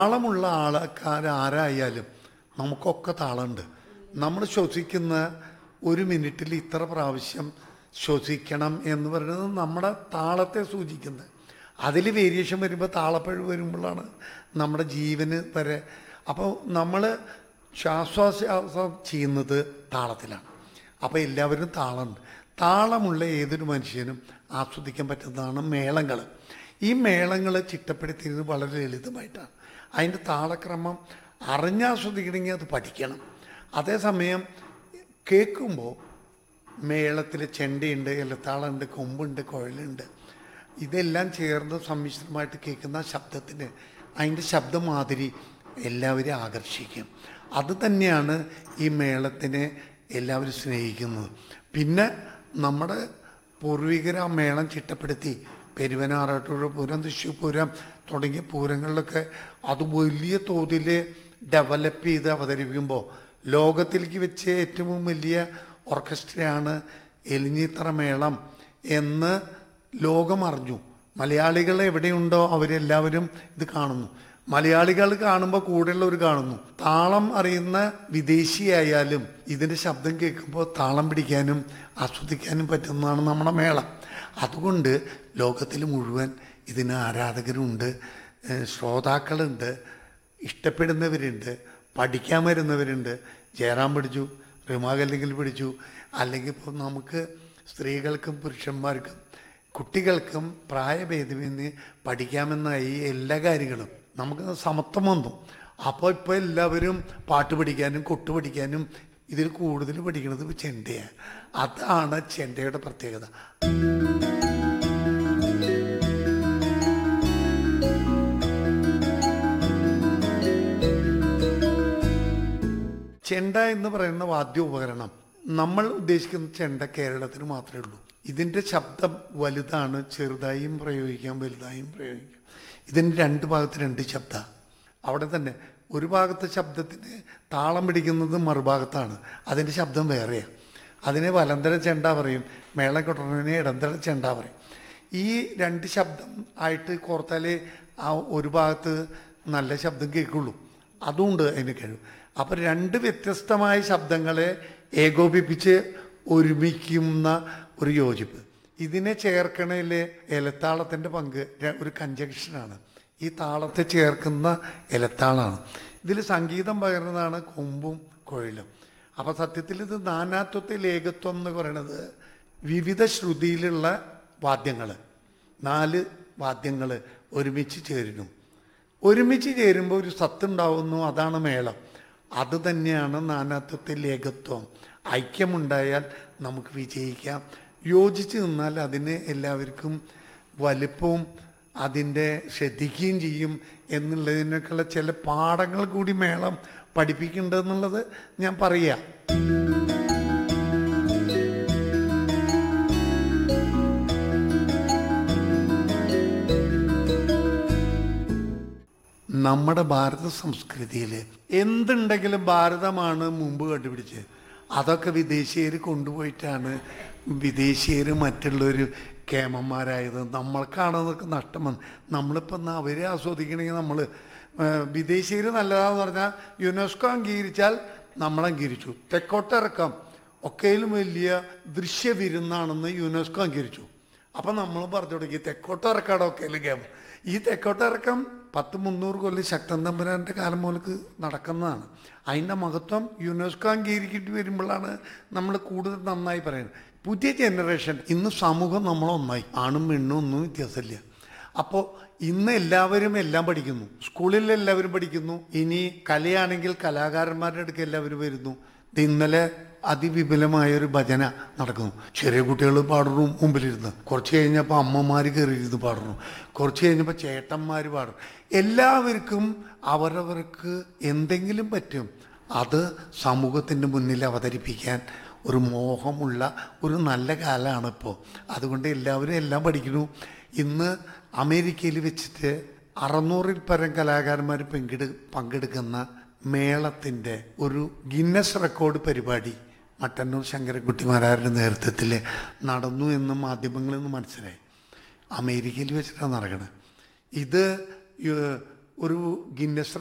താളമുള്ള ആൾക്കാർ ആരായാലും നമുക്കൊക്കെ താളമുണ്ട് നമ്മൾ ശ്വസിക്കുന്ന ഒരു മിനിറ്റിൽ ഇത്ര പ്രാവശ്യം ശ്വസിക്കണം എന്ന് പറയുന്നത് നമ്മുടെ താളത്തെ സൂചിക്കുന്നത് അതിൽ വേരിയേഷൻ വരുമ്പോൾ താളപ്പഴ് വരുമ്പോഴാണ് നമ്മുടെ ജീവന് വരെ അപ്പോൾ നമ്മൾ ശ്വാസോച്ഛ്വാസം ചെയ്യുന്നത് താളത്തിലാണ് അപ്പോൾ എല്ലാവരും താളമുണ്ട് താളമുള്ള ഏതൊരു മനുഷ്യനും ആസ്വദിക്കാൻ പറ്റുന്നതാണ് മേളങ്ങൾ ഈ മേളങ്ങൾ ചിട്ടപ്പെടുത്തിയത് വളരെ ലളിതമായിട്ടാണ് അതിൻ്റെ താളക്രമം അറിഞ്ഞാസ്വദിക്കണമെങ്കിൽ അത് പഠിക്കണം അതേസമയം കേൾക്കുമ്പോൾ മേളത്തിൽ ചെണ്ടയുണ്ട് ഇലത്താളുണ്ട് കൊമ്പുണ്ട് കുഴലുണ്ട് ഇതെല്ലാം ചേർന്ന് സമ്മിശ്രമായിട്ട് കേൾക്കുന്ന ശബ്ദത്തിന് അതിൻ്റെ ശബ്ദമാതിരി എല്ലാവരെയും ആകർഷിക്കും അത് തന്നെയാണ് ഈ മേളത്തിനെ എല്ലാവരും സ്നേഹിക്കുന്നത് പിന്നെ നമ്മുടെ പൂർവികർ ആ മേളം ചിട്ടപ്പെടുത്തി പെരുവനാറാട്ടൂർ പൂരം തൃശ്ശൂർ പൂരം തുടങ്ങിയ പൂരങ്ങളിലൊക്കെ അത് വലിയ തോതിൽ ഡെവലപ്പ് ചെയ്ത് അവതരിപ്പിക്കുമ്പോൾ ലോകത്തിലേക്ക് വെച്ച് ഏറ്റവും വലിയ ഓർക്കസ്ട്രയാണ് എലിഞ്ഞിത്തറ മേളം എന്ന് ലോകം അറിഞ്ഞു മലയാളികൾ എവിടെയുണ്ടോ അവരെല്ലാവരും ഇത് കാണുന്നു മലയാളികൾ കാണുമ്പോൾ കൂടെയുള്ളവർ കാണുന്നു താളം അറിയുന്ന വിദേശിയായാലും ഇതിൻ്റെ ശബ്ദം കേൾക്കുമ്പോൾ താളം പിടിക്കാനും ആസ്വദിക്കാനും പറ്റുന്നതാണ് നമ്മുടെ മേളം അതുകൊണ്ട് ലോകത്തിൽ മുഴുവൻ ഇതിന് ആരാധകരുണ്ട് ഏഹ് ശ്രോതാക്കളുണ്ട് ഇഷ്ടപ്പെടുന്നവരുണ്ട് പഠിക്കാൻ വരുന്നവരുണ്ട് ജയറാം പഠിച്ചു റിമാകല്ലെങ്കിൽ പഠിച്ചു അല്ലെങ്കിൽ ഇപ്പോൾ നമുക്ക് സ്ത്രീകൾക്കും പുരുഷന്മാർക്കും കുട്ടികൾക്കും പ്രായഭേദമെന്ന് പഠിക്കാമെന്നായി എല്ലാ കാര്യങ്ങളും നമുക്ക് സമത്വം വന്നു അപ്പോൾ ഇപ്പോൾ എല്ലാവരും പാട്ട് പഠിക്കാനും കൊട്ട് പഠിക്കാനും ഇതിൽ കൂടുതൽ പഠിക്കുന്നത് ഇപ്പോൾ ചെണ്ടയാണ് അതാണ് ചെണ്ടയുടെ പ്രത്യേകത ചെണ്ട എന്ന് പറയുന്ന വാദ്യോപകരണം നമ്മൾ ഉദ്ദേശിക്കുന്ന ചെണ്ട കേരളത്തിന് മാത്രമേ ഉള്ളൂ ഇതിൻ്റെ ശബ്ദം വലുതാണ് ചെറുതായും പ്രയോഗിക്കാം വലുതായും പ്രയോഗിക്കാം ഇതിന് രണ്ട് ഭാഗത്ത് രണ്ട് ശബ്ദ അവിടെ തന്നെ ഒരു ഭാഗത്തെ ശബ്ദത്തിന് താളം പിടിക്കുന്നത് മറുഭാഗത്താണ് അതിൻ്റെ ശബ്ദം വേറെയാണ് അതിനെ വലന്തര ചെണ്ട പറയും മേളക്കൊട്ടറിനെ ഇടന്തര ചെണ്ട പറയും ഈ രണ്ട് ശബ്ദം ആയിട്ട് കോർത്താലേ ആ ഒരു ഭാഗത്ത് നല്ല ശബ്ദം കേൾക്കുള്ളൂ അതുകൊണ്ട് അതിന് കഴിവ് അപ്പം രണ്ട് വ്യത്യസ്തമായ ശബ്ദങ്ങളെ ഏകോപിപ്പിച്ച് ഒരുമിക്കുന്ന ഒരു യോജിപ്പ് ഇതിനെ ചേർക്കണതിൽ ഇലത്താളത്തിൻ്റെ പങ്ക് ര- ഒരു കഞ്ചക്ഷനാണ് ഈ താളത്തെ ചേർക്കുന്ന ഇലത്താളാണ് ഇതിൽ സംഗീതം പകരുന്നതാണ് കൊമ്പും കുഴലും അപ്പം സത്യത്തിൽ ഇത് നാനാത്വത്തിൽ ഏകത്വം എന്ന് പറയുന്നത് വിവിധ ശ്രുതിയിലുള്ള വാദ്യങ്ങൾ നാല് വാദ്യങ്ങൾ ഒരുമിച്ച് ചേരുന്നു ഒരുമിച്ച് ചേരുമ്പോൾ ഒരു സത്തുണ്ടാവുന്നു അതാണ് മേളം അത് തന്നെയാണ് നാനാത്വത്തിൽ ഏകത്വം ഐക്യമുണ്ടായാൽ നമുക്ക് വിജയിക്കാം യോജിച്ച് നിന്നാൽ അതിന് എല്ലാവർക്കും വലിപ്പവും അതിൻ്റെ ശ്രദ്ധിക്കുകയും ചെയ്യും എന്നുള്ളതിനൊക്കെയുള്ള ചില പാഠങ്ങൾ കൂടി മേളം പഠിപ്പിക്കേണ്ടതെന്നുള്ളത് ഞാൻ പറയാം നമ്മുടെ ഭാരത സംസ്കൃതിയിൽ എന്തുണ്ടെങ്കിലും ഭാരതമാണ് മുമ്പ് കണ്ടുപിടിച്ചത് അതൊക്കെ വിദേശീയർ കൊണ്ടുപോയിട്ടാണ് വിദേശീയർ മറ്റുള്ളവർ കേമന്മാരായത് നമ്മൾക്കാണ് അതൊക്കെ നഷ്ടം വന്നത് നമ്മളിപ്പോൾ അവരെ ആസ്വദിക്കണമെങ്കിൽ നമ്മൾ വിദേശീയർ നല്ലതാന്ന് പറഞ്ഞാൽ യുനെസ്കോ അംഗീകരിച്ചാൽ നമ്മൾ അംഗീകരിച്ചു തെക്കോട്ടിറക്കം ഒക്കെയിലും വലിയ ദൃശ്യവിരുന്നാണെന്ന് യുനെസ്കോ അംഗീകരിച്ചു അപ്പം നമ്മൾ പറഞ്ഞു തുടങ്ങി തെക്കോട്ടിറക്കാടോ ഒക്കെയിലും കേമം ഈ തെക്കോട്ടിറക്കം പത്ത് മുന്നൂറ് കൊല്ലം ശക്തൻ തമ്പുരാൻ്റെ കാലം മുതൽക്ക് നടക്കുന്നതാണ് അതിൻ്റെ മഹത്വം യുനെസ്കോ അംഗീകരിക്കേണ്ടി വരുമ്പോഴാണ് നമ്മൾ കൂടുതൽ നന്നായി പറയുന്നത് പുതിയ ജനറേഷൻ ഇന്ന് സമൂഹം നമ്മളൊന്നായി ആണും പെണ്ണും ഒന്നും വ്യത്യാസമില്ല അപ്പോൾ ഇന്ന് എല്ലാവരും എല്ലാം പഠിക്കുന്നു സ്കൂളിൽ എല്ലാവരും പഠിക്കുന്നു ഇനി കലയാണെങ്കിൽ കലാകാരന്മാരുടെ അടുക്ക് എല്ലാവരും വരുന്നു ഇത് ഇന്നലെ അതിവിപുലമായ ഒരു ഭജന നടക്കുന്നു ചെറിയ കുട്ടികൾ പാടുന്നു മുമ്പിലിരുന്ന് കുറച്ച് കഴിഞ്ഞപ്പോൾ അമ്മമാർ കയറിയിരുന്ന് പാടുന്നു കുറച്ച് കഴിഞ്ഞപ്പോൾ ചേട്ടന്മാർ പാടുന്നു എല്ലാവർക്കും അവരവർക്ക് എന്തെങ്കിലും പറ്റും അത് സമൂഹത്തിൻ്റെ മുന്നിൽ അവതരിപ്പിക്കാൻ ഒരു മോഹമുള്ള ഒരു നല്ല കാലമാണ് ഇപ്പോൾ അതുകൊണ്ട് എല്ലാവരും എല്ലാം പഠിക്കുന്നു ഇന്ന് അമേരിക്കയിൽ വെച്ചിട്ട് അറുന്നൂറിൽ പരം കലാകാരന്മാർ പങ്കെടു പങ്കെടുക്കുന്ന മേളത്തിൻ്റെ ഒരു ഗിന്നസ് റെക്കോർഡ് പരിപാടി മട്ടന്നൂർ ശങ്കരൻകുട്ടിമാരാരുടെ നേതൃത്വത്തിൽ നടന്നു എന്ന് മാധ്യമങ്ങളിൽ നിന്ന് മനസ്സിലായി അമേരിക്കയിൽ വെച്ചിട്ടാണ് നടക്കുന്നത് ഇത് യു- ഒരു ഗിന്നസ്